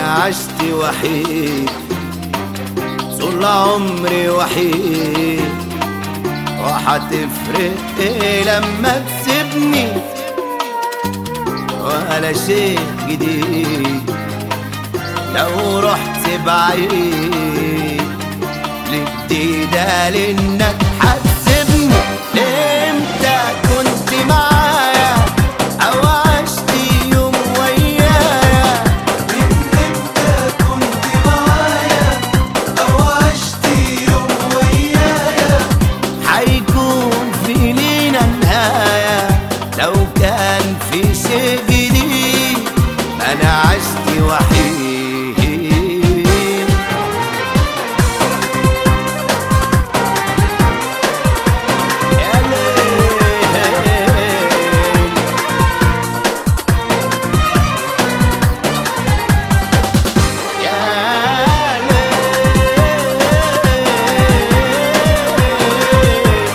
عشت وحيد طول عمري وحيد وحتفرق ايه لما تسيبني ولا شيء جديد لو رحت بعيد للديدة لانك حتسيبني امتى كنت معايا او عشت يوم ويايا حيكون في لينا نهاية لو كان في شيء جديد أنا عشت وحيد يا ليل يا ليل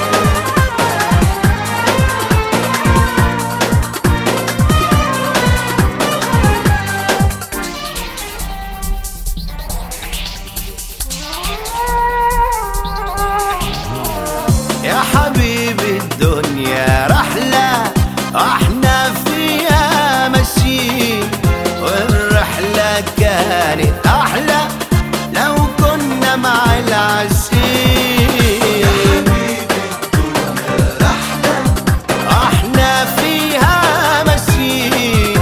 يا حبيبي الدنيا رحلة احنا فيها ماشيين والرحلة كانت أحلى لو كنا مع العشيق احنا فيها ماشيين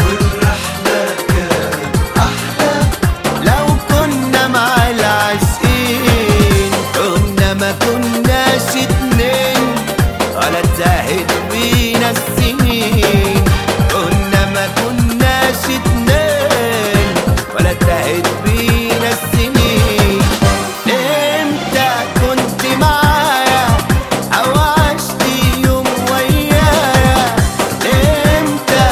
لو كنا مع العاشقين كنا ما كناش اتنين ولا تاهت بينا السنين كنا ما كناش اتنين ولا تاهت بينا السنين امتى كنت معايا او عشت يوم ويايا امتى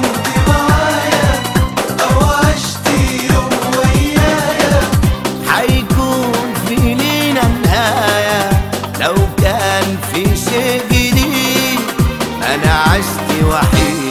حيكون في لينا نهاية لو كان في شيء جديد أنا عشت وحيد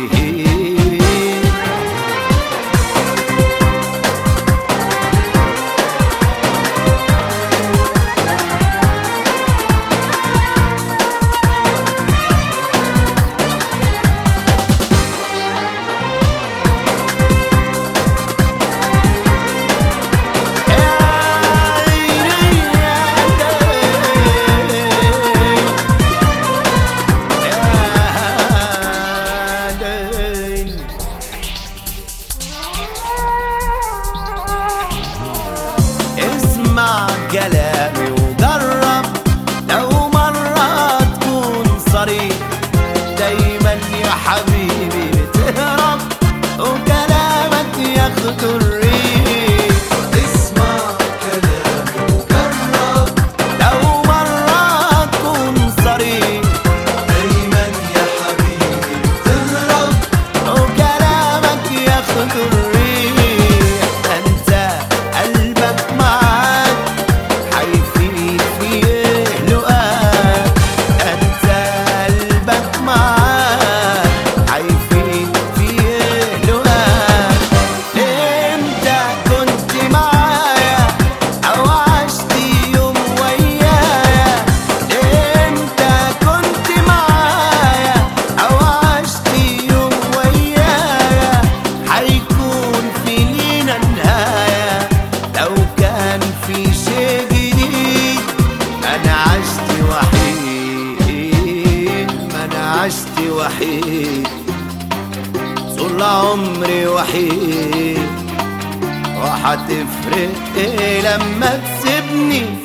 اسمع كلامي وجرب لو مرة تكون صريح دايما يا حبيبي بتهرب وكلامك ياخد الريح لو مرة تكون صريح وكلامك ياخد الريح انت قلبك معاك حيفيد فيه لقاك انت قلبك معاك حيفيد فيه لقاك امتى كنت معايا او عشت يوم ويايا امتى كنت معايا او عشت يوم ويايا حيكون في لينا نهاية لو كان في شيء جديد انا عشت وحيد ما انا عشت وحيد طول عمري وحيد وحتفرق ايه لما تسيبني